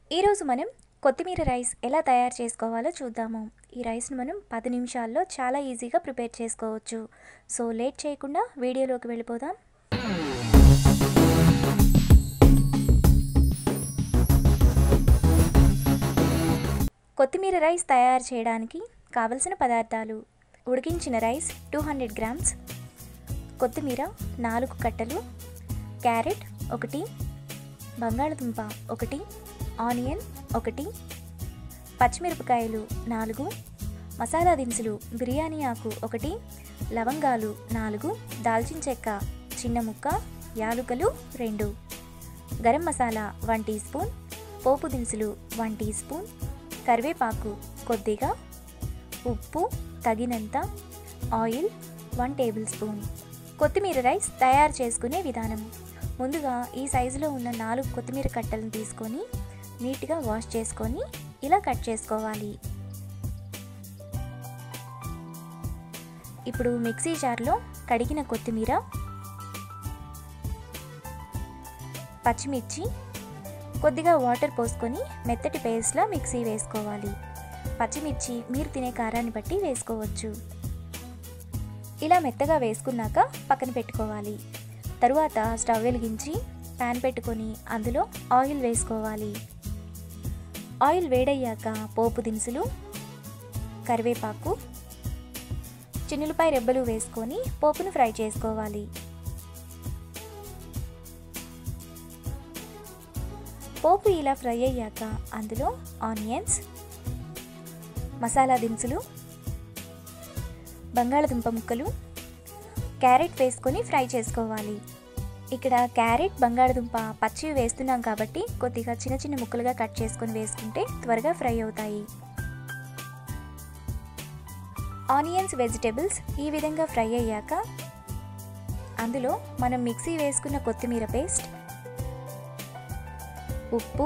ఈరోజు మనం కొత్తిమీర రైస్ ఎలా తయారు చేసుకోవాలో చూద్దాము ఈ రైస్ను మనం పది నిమిషాల్లో చాలా ఈజీగా ప్రిపేర్ చేసుకోవచ్చు సో లేట్ చేయకుండా వీడియోలోకి వెళ్ళిపోదాం కొత్తిమీర రైస్ తయారు చేయడానికి కావలసిన పదార్థాలు ఉడికించిన రైస్ టూ హండ్రెడ్ గ్రామ్స్ కొత్తిమీర నాలుగు కట్టలు క్యారెట్ ఒకటి బంగాళదుంప ఒకటి ఆనియన్ ఒకటి పచ్చిమిరపకాయలు నాలుగు మసాలా దినుసులు బిర్యానీ ఆకు ఒకటి లవంగాలు నాలుగు దాల్చిన చెక్క చిన్న ముక్క యాలుకలు రెండు garam masala one teaspoon పోపు దినుసులు వన్ టీ స్పూన్ కరివేపాకు కొద్దిగా ఉప్పు తగినంత ఆయిల్ వన్ టేబుల్ స్పూన్ కొత్తిమీర రైస్ తయారు చేసుకునే విధానం ముందుగా ఈ సైజులో ఉన్న నాలుగు కొత్తిమీర కట్టలను తీసుకొని నీట్గా వాష్ చేసుకొని ఇలా కట్ చేసుకోవాలి ఇప్పుడు మిక్సీ జార్లో కడిగిన కొత్తిమీర పచ్చిమిర్చి కొద్దిగా వాటర్ పోసుకొని మెత్తటి పేస్ట్లా మిక్సీ వేసుకోవాలి పచ్చిమిర్చి మీరు తినే కారాన్ని బట్టి వేసుకోవచ్చు ఇలా మెత్తగా వేసుకున్నాక పక్కన పెట్టుకోవాలి తరువాత స్టవ్ వెలిగించి ప్యాన్ పెట్టుకొని అందులో ఆయిల్ వేసుకోవాలి ఆయిల్ వేడయ్యాక పోపు దినుసులు కరివేపాకు చిన్నులపై రెబ్బలు వేసుకొని పోపును ఫ్రై చేసుకోవాలి పోపు ఇలా ఫ్రై అయ్యాక అందులో ఆనియన్స్ మసాలా దినుసులు బంగాళదుంప ముక్కలు క్యారెట్ వేసుకొని ఫ్రై చేసుకోవాలి ఇక్కడ క్యారెట్ బంగాళదుంప పచ్చివి వేస్తున్నాం కాబట్టి కొద్దిగా చిన్న చిన్న ముక్కలుగా కట్ చేసుకొని వేసుకుంటే త్వరగా ఫ్రై అవుతాయి ఆనియన్స్ వెజిటేబుల్స్ ఈ విధంగా ఫ్రై అయ్యాక అందులో మనం మిక్సీ వేసుకున్న కొత్తిమీర పేస్ట్ ఉప్పు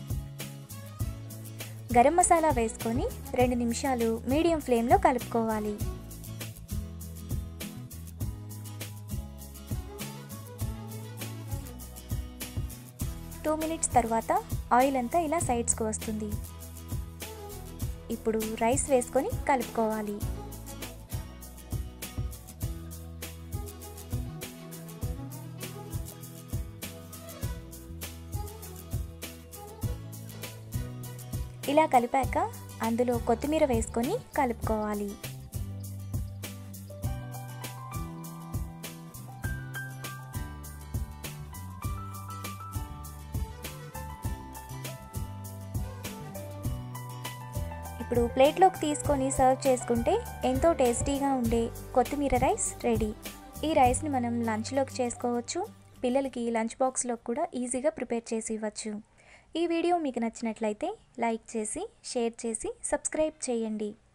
గరం మసాలా వేసుకొని రెండు నిమిషాలు మీడియం ఫ్లేమ్లో కలుపుకోవాలి టూ మినిట్స్ తర్వాత ఆయిల్ అంతా ఇలా సైడ్స్కి వస్తుంది ఇప్పుడు రైస్ వేసుకొని కలుపుకోవాలి ఇలా కలిపాక అందులో కొత్తిమీర వేసుకొని కలుపుకోవాలి ఇప్పుడు ప్లేట్లోకి తీసుకొని సర్వ్ చేసుకుంటే ఎంతో టేస్టీగా ఉండే కొత్తిమీర రైస్ రెడీ ఈ రైస్ని మనం లంచ్లోకి చేసుకోవచ్చు పిల్లలకి లంచ్ బాక్స్లో కూడా ఈజీగా ప్రిపేర్ చేసి ఇవ్వచ్చు ఈ వీడియో మీకు నచ్చినట్లయితే లైక్ చేసి షేర్ చేసి సబ్స్క్రైబ్ చేయండి